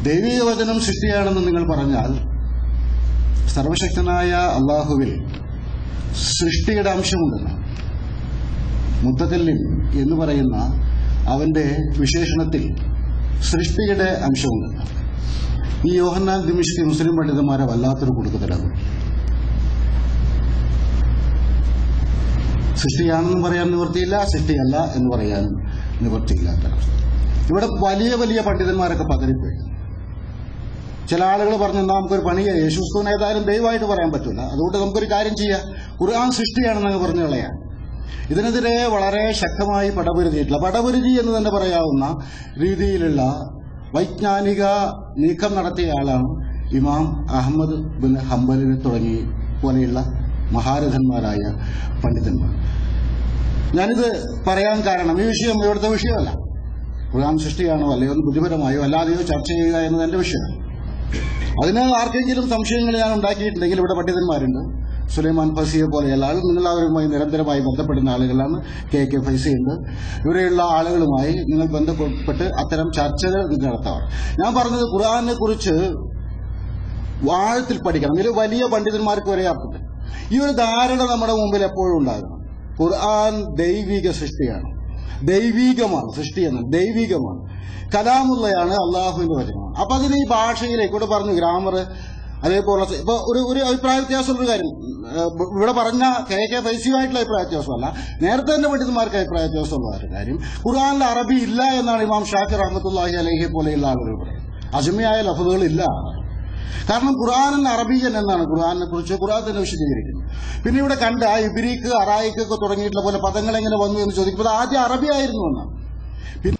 ദൈവിക വചനം സൃഷ്ടിയാണെന്ന് നിങ്ങൾ പറഞ്ഞാൽ സർവശക്തനായ അള്ളാഹുവിൽ സൃഷ്ടിയുടെ അംശമുണ്ടെന്ന് മുത്തക്കല്ലിൻ എന്ന് പറയുന്ന അവന്റെ വിശേഷണത്തിൽ സൃഷ്ടിയുടെ അംശമുണ്ടെന്ന് ഈ യോഹന്നാൻ ദിമിഷ്കി മുസ്ലിം പണ്ഡിതന്മാരെ വല്ലാത്തൊരു കൊടുക്കത്തിലാകും സൃഷ്ടിയാണെന്നും പറയാൻ നിവൃത്തിയില്ല സൃഷ്ടിയല്ല എന്ന് പറയാനും നിവൃത്തിയില്ലാത്ത അവസ്ഥ ഇവിടെ വലിയ വലിയ പണ്ഡിതന്മാരൊക്കെ പതറിപ്പോയി ചില ആളുകൾ പറഞ്ഞു "എന്നാ നമുക്കൊരു പണിയെ യേശുസ്തുവിനെ ഏതായാലും ദൈവമായിട്ട് പറയാൻ പറ്റില്ല അതുകൊണ്ട് നമുക്കൊരു കാര്യം ചെയ്യാം ഖുർആൻ സൃഷ്ടിയാണെന്നങ്ങ് പറഞ്ഞു കളയാം ഇതിനെതിരെ വളരെ ശക്തമായി പടപുരുതിയിട്ടില്ല പടപുരുതി എന്ന് തന്നെ പറയാവുന്ന രീതിയിലുള്ള വൈജ്ഞാനിക നീക്കം നടത്തിയ ആളാണ് ഇമാം അഹമ്മദ് ബിൻ ഹംബലിനെ തുടങ്ങി പോലെയുള്ള മഹാരഥന്മാരായ പണ്ഡിതന്മാർ ഞാനിത് പറയാൻ കാരണം ഈ വിഷയം ഇവിടുത്തെ വിഷയമല്ല ഖുർആൻ സൃഷ്ടിയാണോ അല്ലയോ എന്ന് ബുദ്ധിപരമായോ അല്ലാതെയോ ചർച്ച ചെയ്യുക എന്നത് എന്റെ വിഷയമാണ് അതിന് ആർക്കെങ്കിലും സംശയങ്ങൾ ഞാൻ ഉണ്ടാക്കിയിട്ടുണ്ടെങ്കിൽ ഇവിടെ പണ്ഡിതന്മാരുണ്ട് സുലൈമാൻ ഫസിയെ പോലെയുള്ള ആൾ നിങ്ങൾ അവരുമായി നിരന്തരമായി ബന്ധപ്പെടുന്ന ആളുകളാണ് കെ കെ ഫൈസിയുണ്ട് ഇവിടെയുള്ള ആളുകളുമായി നിങ്ങൾ ബന്ധപ്പെട്ട് അത്തരം ചർച്ചകൾ നിങ്ങൾ നടത്താറ് ഞാൻ പറഞ്ഞത് ഖുർആനെ കുറിച്ച് ആഴത്തിൽ പഠിക്കണം ഇതിൽ വലിയ പണ്ഡിതന്മാർക്ക് വരെ അർത്ഥമുണ്ട് ഈ ഒരു ധാരണ നമ്മുടെ മുമ്പിൽ എപ്പോഴും ഉണ്ടാകണം ഖുർആൻ ദൈവിക സൃഷ്ടിയാണ് ദൈവികമാണ് സൃഷ്ടി എന്ന് ദൈവികമാണ് കലാമുള്ളയാണ് അള്ളാഹുവിന്റെ വചനമാണ് അപ്പൊ അതിന് ഈ ഭാഷയിലേക്ക് ഇവിടെ പറഞ്ഞു ഗ്രാമർ അതേപോലെ ഇപ്പൊ ഒരു ഒരു അഭിപ്രായ വ്യത്യാസമുള്ള ഒരു കാര്യം ഏഹ് ഇവിടെ പറഞ്ഞ കെ കെ ഫൈസിയുമായിട്ടുള്ള അഭിപ്രായ വ്യത്യാസമല്ല നേരത്തെ തന്നെ പണ്ഡിതന്മാർക്ക് അഭിപ്രായ വ്യത്യാസമുള്ള ഒരു കാര്യം ഖുർആനിൽ അറബി ഇല്ല എന്നാണ് ഇമാം ഷാഫി റഹ്മത്തുല്ലാഹി അലഹി പോലെയുള്ള ആളുകൾ പറയുന്നത് അജമിയായ ലഫുകൾ ഇല്ല കാരണം ഖുർആാനിൽ അറബിയൻ എന്നാണ് ഖുർആാനിനെ കുറിച്ച് ഖുർആൻ തന്നെ വിശദീകരിക്കുന്നത് പിന്നെ ഇവിടെ കണ്ട ഇബിരിക്ക് അറായിക്ക് ഒക്കെ തുടങ്ങിയിട്ടുള്ള പോലെ പദങ്ങൾ എങ്ങനെ വന്നു എന്ന് ചോദിക്കുമ്പോൾ അത് ആദ്യം അറബി ആയിരുന്നു എന്നാണ് പിന്നെ